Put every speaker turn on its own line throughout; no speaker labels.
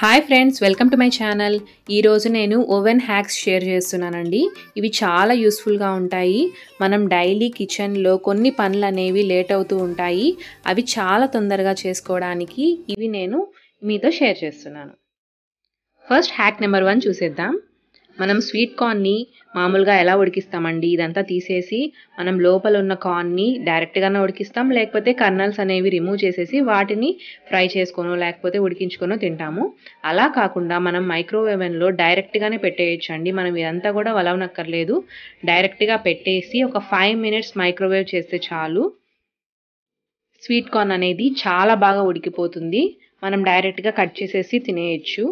hi friends welcome to my channel ఈరోజు నేను oven hacks share చేస్తున్నానండి ఇవి చాలా యూస్ఫుల్గా ఉంటాయి మనం డైలీ కిచెన్లో కొన్ని పనులు అనేవి లేట్ అవుతూ ఉంటాయి అవి చాలా తొందరగా చేసుకోవడానికి ఇవి నేను మీతో షేర్ చేస్తున్నాను ఫస్ట్ హ్యాక్ నెంబర్ వన్ చూసేద్దాం మనం స్వీట్ కార్న్ని మామూలుగా ఎలా ఉడికిస్తామండి ఇదంతా తీసేసి మనం లోపల ఉన్న కార్న్ని డైరెక్ట్గానే ఉడికిస్తాం లేకపోతే కర్నల్స్ అనేవి రిమూవ్ చేసేసి వాటిని ఫ్రై చేసుకోనో లేకపోతే ఉడికించుకొనో తింటాము అలా కాకుండా మనం మైక్రోవేవెన్లో డైరెక్ట్గానే పెట్టేయచ్చండి మనం ఇదంతా కూడా వలవనక్కర్లేదు డైరెక్ట్గా పెట్టేసి ఒక ఫైవ్ మినిట్స్ మైక్రోవేవ్ చేస్తే చాలు స్వీట్ కార్న్ అనేది చాలా బాగా ఉడికిపోతుంది మనం డైరెక్ట్గా కట్ చేసేసి తినేయచ్చు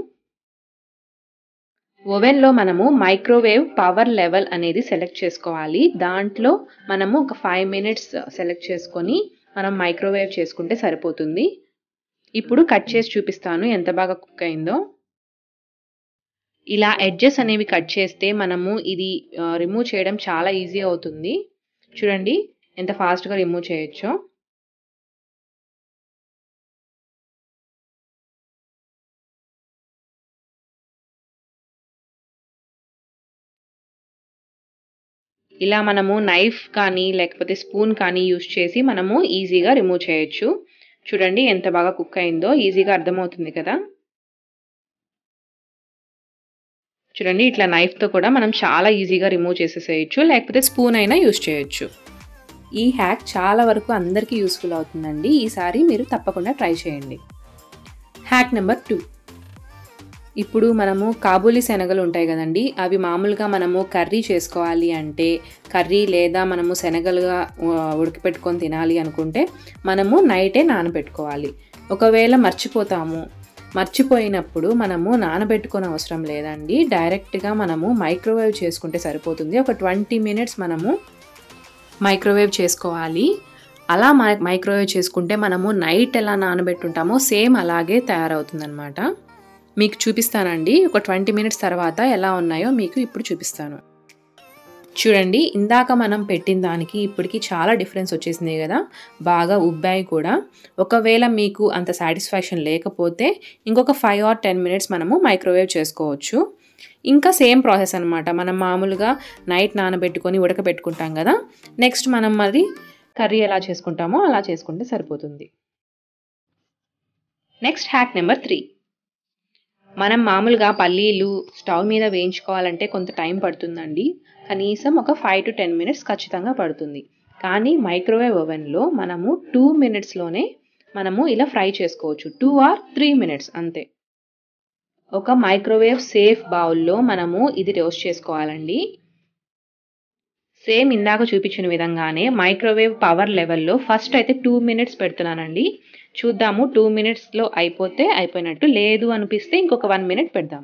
ఓవెన్లో మనము మైక్రోవేవ్ పవర్ లెవెల్ అనేది సెలెక్ట్ చేసుకోవాలి దాంట్లో మనము ఒక ఫైవ్ మినిట్స్ సెలెక్ట్ చేసుకొని మనం మైక్రోవేవ్ చేసుకుంటే సరిపోతుంది ఇప్పుడు కట్ చేసి చూపిస్తాను ఎంత బాగా కుక్ అయిందో ఇలా ఎడ్జెస్ అనేవి కట్ చేస్తే మనము ఇది రిమూవ్ చేయడం చాలా ఈజీ అవుతుంది చూడండి ఎంత ఫాస్ట్గా రిమూవ్ చేయొచ్చో ఇలా మనము నైఫ్ కానీ లేకపోతే స్పూన్ కానీ యూస్ చేసి మనము ఈజీగా రిమూవ్ చేయొచ్చు చూడండి ఎంత బాగా కుక్ అయిందో ఈజీగా అర్థమవుతుంది కదా చూడండి ఇట్లా నైఫ్తో కూడా మనం చాలా ఈజీగా రిమూవ్ చేసేసేయచ్చు లేకపోతే స్పూన్ అయినా యూస్ చేయొచ్చు ఈ హ్యాక్ చాలా వరకు అందరికీ యూస్ఫుల్ అవుతుందండి ఈసారి మీరు తప్పకుండా ట్రై చేయండి హ్యాక్ నెంబర్ టూ ఇప్పుడు మనము కాబూలీ శనగలు ఉంటాయి కదండి అవి మామూలుగా మనము కర్రీ చేసుకోవాలి అంటే కర్రీ లేదా మనము శనగలుగా ఉడకపెట్టుకొని తినాలి అనుకుంటే మనము నైటే నానబెట్టుకోవాలి ఒకవేళ మర్చిపోతాము మర్చిపోయినప్పుడు మనము నానబెట్టుకొని అవసరం లేదండి డైరెక్ట్గా మనము మైక్రోవేవ్ చేసుకుంటే సరిపోతుంది ఒక ట్వంటీ మినిట్స్ మనము మైక్రోవేవ్ చేసుకోవాలి అలా మైక్రోవేవ్ చేసుకుంటే మనము నైట్ ఎలా నానబెట్టుంటామో సేమ్ అలాగే తయారవుతుందన్నమాట మీకు చూపిస్తానండి ఒక ట్వంటీ మినిట్స్ తర్వాత ఎలా ఉన్నాయో మీకు ఇప్పుడు చూపిస్తాను చూడండి ఇందాక మనం పెట్టిన దానికి ఇప్పటికి చాలా డిఫరెన్స్ వచ్చేసింది కదా బాగా ఉబ్బాయి కూడా ఒకవేళ మీకు అంత సాటిస్ఫాక్షన్ లేకపోతే ఇంకొక ఫైవ్ ఆర్ టెన్ మినిట్స్ మనము మైక్రోవేవ్ చేసుకోవచ్చు ఇంకా సేమ్ ప్రాసెస్ అనమాట మనం మామూలుగా నైట్ నానబెట్టుకొని ఉడకబెట్టుకుంటాం కదా నెక్స్ట్ మనం మరి కర్రీ ఎలా చేసుకుంటామో అలా చేసుకుంటే సరిపోతుంది నెక్స్ట్ హ్యాక్ నెంబర్ త్రీ మనం మామూలుగా పల్లీలు స్టవ్ మీద వేయించుకోవాలంటే కొంత టైం పడుతుందండి కనీసం ఒక ఫైవ్ టు టెన్ మినిట్స్ ఖచ్చితంగా పడుతుంది కానీ మైక్రోవేవ్ ఓవెన్లో మనము టూ మినిట్స్లోనే మనము ఇలా ఫ్రై చేసుకోవచ్చు టూ ఆర్ త్రీ మినిట్స్ అంతే ఒక మైక్రోవేవ్ సేఫ్ బౌల్లో మనము ఇది రోస్ట్ చేసుకోవాలండి సేమ్ ఇందాక చూపించిన విధంగానే మైక్రోవేవ్ పవర్ లెవెల్లో ఫస్ట్ అయితే టూ మినిట్స్ పెడుతున్నానండి చూద్దాము టూ మినిట్స్లో అయిపోతే అయిపోయినట్టు లేదు అనిపిస్తే ఇంకొక వన్ మినిట్ పెడదాం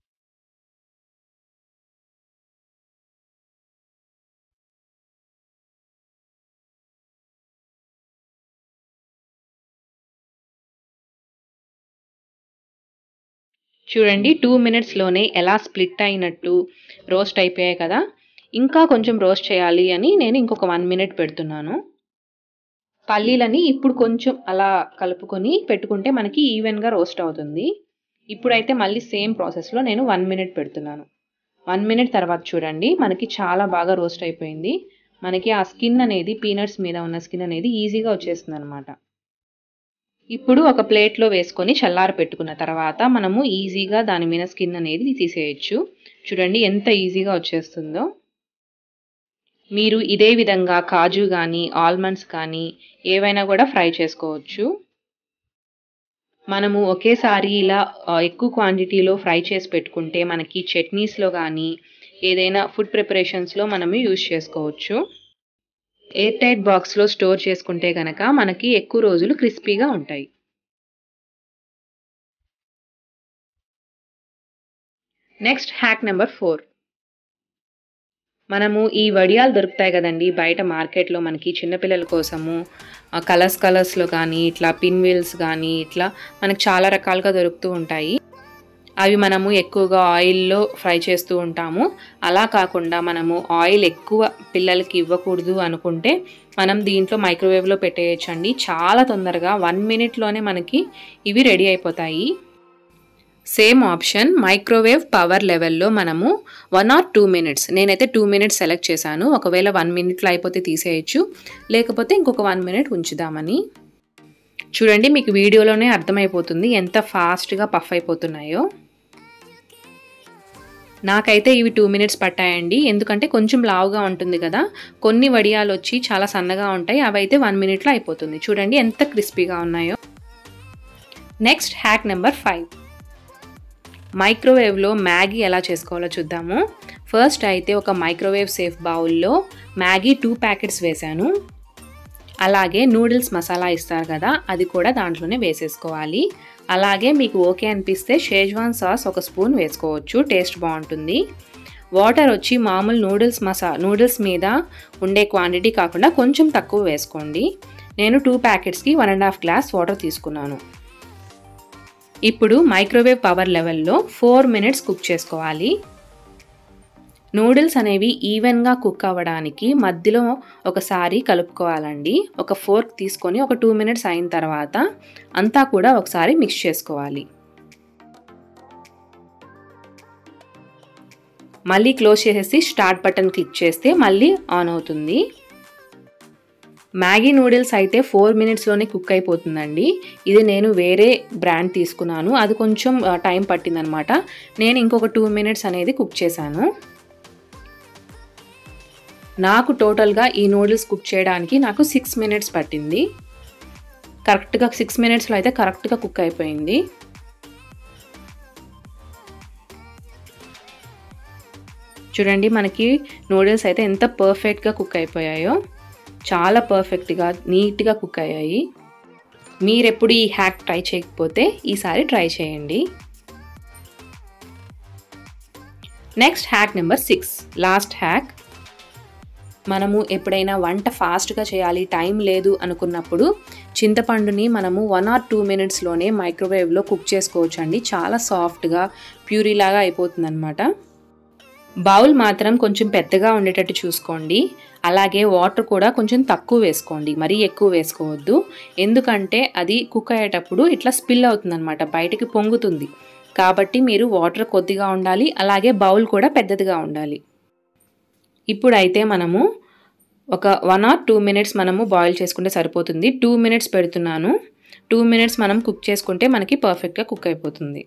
చూడండి టూ మినిట్స్లోనే ఎలా స్ప్లిట్ అయినట్టు రోస్ట్ అయిపోయాయి కదా ఇంకా కొంచెం రోస్ట్ చేయాలి అని నేను ఇంకొక వన్ మినిట్ పెడుతున్నాను పల్లీలని ఇప్పుడు కొంచెం అలా కలుపుకొని పెట్టుకుంటే మనకి ఈవెన్గా రోస్ట్ అవుతుంది ఇప్పుడైతే మళ్ళీ సేమ్ ప్రాసెస్లో నేను వన్ మినిట్ పెడుతున్నాను వన్ మినిట్ తర్వాత చూడండి మనకి చాలా బాగా రోస్ట్ అయిపోయింది మనకి ఆ స్కిన్ అనేది పీనట్స్ మీద ఉన్న స్కిన్ అనేది ఈజీగా వచ్చేస్తుంది అనమాట ఇప్పుడు ఒక ప్లేట్లో వేసుకొని చల్లార పెట్టుకున్న తర్వాత మనము ఈజీగా దాని మీద స్కిన్ అనేది తీసేయచ్చు చూడండి ఎంత ఈజీగా వచ్చేస్తుందో మీరు ఇదే విధంగా కాజు కానీ ఆల్మండ్స్ కానీ ఏవైనా కూడా ఫ్రై చేసుకోవచ్చు మనము ఒకేసారి ఇలా ఎక్కువ క్వాంటిటీలో ఫ్రై చేసి పెట్టుకుంటే మనకి చట్నీస్లో కానీ ఏదైనా ఫుడ్ ప్రిపరేషన్స్లో మనము యూజ్ చేసుకోవచ్చు ఎయిర్ టైట్ బాక్స్లో స్టోర్ చేసుకుంటే కనుక మనకి ఎక్కువ రోజులు క్రిస్పీగా ఉంటాయి నెక్స్ట్ హ్యాక్ నెంబర్ ఫోర్ మనము ఈ వడియాలు దొరుకుతాయి కదండి బయట మార్కెట్లో మనకి చిన్నపిల్లల కోసము కలర్స్ కలర్స్లో కానీ ఇట్లా పిన్ వీల్స్ కానీ ఇట్లా మనకు చాలా రకాలుగా దొరుకుతూ ఉంటాయి అవి మనము ఎక్కువగా ఆయిల్లో ఫ్రై చేస్తూ ఉంటాము అలా కాకుండా మనము ఆయిల్ ఎక్కువ పిల్లలకి ఇవ్వకూడదు అనుకుంటే మనం దీంట్లో మైక్రోవేవ్లో పెట్టేయచ్చండి చాలా తొందరగా వన్ మినిట్లోనే మనకి ఇవి రెడీ అయిపోతాయి సేమ్ ఆప్షన్ మైక్రోవేవ్ పవర్ లెవెల్లో మనము వన్ ఆర్ టూ మినిట్స్ నేనైతే టూ మినిట్స్ సెలెక్ట్ చేశాను ఒకవేళ వన్ మినిట్లో అయిపోతే తీసేయచ్చు లేకపోతే ఇంకొక వన్ మినిట్ ఉంచుదామని చూడండి మీకు వీడియోలోనే అర్థమైపోతుంది ఎంత ఫాస్ట్గా పఫ్ అయిపోతున్నాయో నాకైతే ఇవి టూ మినిట్స్ పట్టాయండి ఎందుకంటే కొంచెం లావుగా ఉంటుంది కదా కొన్ని వడియాలు వచ్చి చాలా సన్నగా ఉంటాయి అవి అయితే వన్ మినిట్లో అయిపోతుంది చూడండి ఎంత క్రిస్పీగా ఉన్నాయో నెక్స్ట్ హ్యాక్ నెంబర్ ఫైవ్ మైక్రోవేవ్లో మ్యాగీ ఎలా చేసుకోవాలో చూద్దాము ఫస్ట్ అయితే ఒక మైక్రోవేవ్ సేఫ్ బౌల్లో మ్యాగీ టూ ప్యాకెట్స్ వేశాను అలాగే నూడిల్స్ మసాలా ఇస్తారు కదా అది కూడా దాంట్లోనే వేసేసుకోవాలి అలాగే మీకు ఓకే అనిపిస్తే షేజ్వాన్ సాస్ ఒక స్పూన్ వేసుకోవచ్చు టేస్ట్ బాగుంటుంది వాటర్ వచ్చి మామూలు నూడిల్స్ మసా నూడిల్స్ మీద ఉండే క్వాంటిటీ కాకుండా కొంచెం తక్కువ వేసుకోండి నేను టూ ప్యాకెట్స్కి one and half glass water తీసుకున్నాను ఇప్పుడు మైక్రోవేవ్ పవర్ లెవెల్లో ఫోర్ మినిట్స్ కుక్ చేసుకోవాలి నూడిల్స్ అనేవి ఈవెన్గా కుక్ అవ్వడానికి మధ్యలో ఒకసారి కలుపుకోవాలండి ఒక ఫోర్క్ తీసుకొని ఒక టూ మినిట్స్ అయిన తర్వాత అంతా కూడా ఒకసారి మిక్స్ చేసుకోవాలి మళ్ళీ క్లోజ్ చేసేసి స్టార్ట్ బటన్ క్లిక్ చేస్తే మళ్ళీ ఆన్ అవుతుంది మ్యాగీ నూడిల్స్ అయితే ఫోర్ మినిట్స్లోనే కుక్ అయిపోతుందండి ఇది నేను వేరే బ్రాండ్ తీసుకున్నాను అది కొంచెం టైం పట్టిందనమాట నేను ఇంకొక టూ మినిట్స్ అనేది కుక్ చేశాను నాకు టోటల్గా ఈ నూడిల్స్ కుక్ చేయడానికి నాకు సిక్స్ మినిట్స్ పట్టింది కరెక్ట్గా సిక్స్ మినిట్స్లో అయితే కరెక్ట్గా కుక్ అయిపోయింది చూడండి మనకి నూడిల్స్ అయితే ఎంత పర్ఫెక్ట్గా కుక్ అయిపోయాయో చాలా పర్ఫెక్ట్గా నీట్గా కుక్ అయ్యాయి మీరెప్పుడు ఈ హ్యాక్ ట్రై చేయకపోతే ఈసారి ట్రై చేయండి next hack number six last hack మనము ఎప్పుడైనా వంట ఫాస్ట్గా చేయాలి టైం లేదు అనుకున్నప్పుడు చింతపండుని మనము వన్ ఆర్ టూ మినిట్స్లోనే మైక్రోవేవ్లో కుక్ చేసుకోవచ్చు అండి చాలా సాఫ్ట్గా ప్యూరీలాగా అయిపోతుంది అనమాట బౌల్ మాత్రం కొంచెం పెద్దగా ఉండేటట్టు చూసుకోండి అలాగే వాటర్ కూడా కొంచెం తక్కువ వేసుకోండి మరీ ఎక్కువ వేసుకోవద్దు ఎందుకంటే అది కుక్ అయ్యేటప్పుడు ఇట్లా స్పిల్ అవుతుంది అనమాట బయటికి పొంగుతుంది కాబట్టి మీరు వాటర్ కొద్దిగా ఉండాలి అలాగే బౌల్ కూడా పెద్దదిగా ఉండాలి ఇప్పుడైతే మనము ఒక వన్ ఆర్ టూ మినిట్స్ మనము బాయిల్ చేసుకుంటే సరిపోతుంది టూ మినిట్స్ పెడుతున్నాను టూ మినిట్స్ మనం కుక్ చేసుకుంటే మనకి పర్ఫెక్ట్గా కుక్ అయిపోతుంది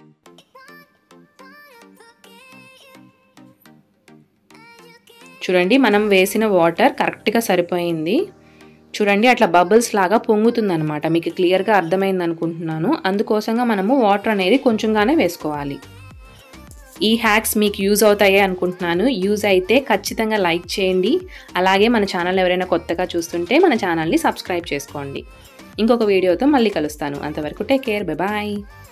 చూడండి మనం వేసిన వాటర్ కరెక్ట్గా సరిపోయింది చూడండి అట్లా బబుల్స్ లాగా పొంగుతుంది అనమాట మీకు క్లియర్గా అర్థమైంది అనుకుంటున్నాను అందుకోసంగా మనము వాటర్ అనేది కొంచెంగానే వేసుకోవాలి ఈ హ్యాక్స్ మీకు యూజ్ అవుతాయి అనుకుంటున్నాను యూజ్ అయితే ఖచ్చితంగా లైక్ చేయండి అలాగే మన ఛానల్ ఎవరైనా కొత్తగా చూస్తుంటే మన ఛానల్ని సబ్స్క్రైబ్ చేసుకోండి ఇంకొక వీడియోతో మళ్ళీ కలుస్తాను అంతవరకు టేక్ కేర్ బాయ్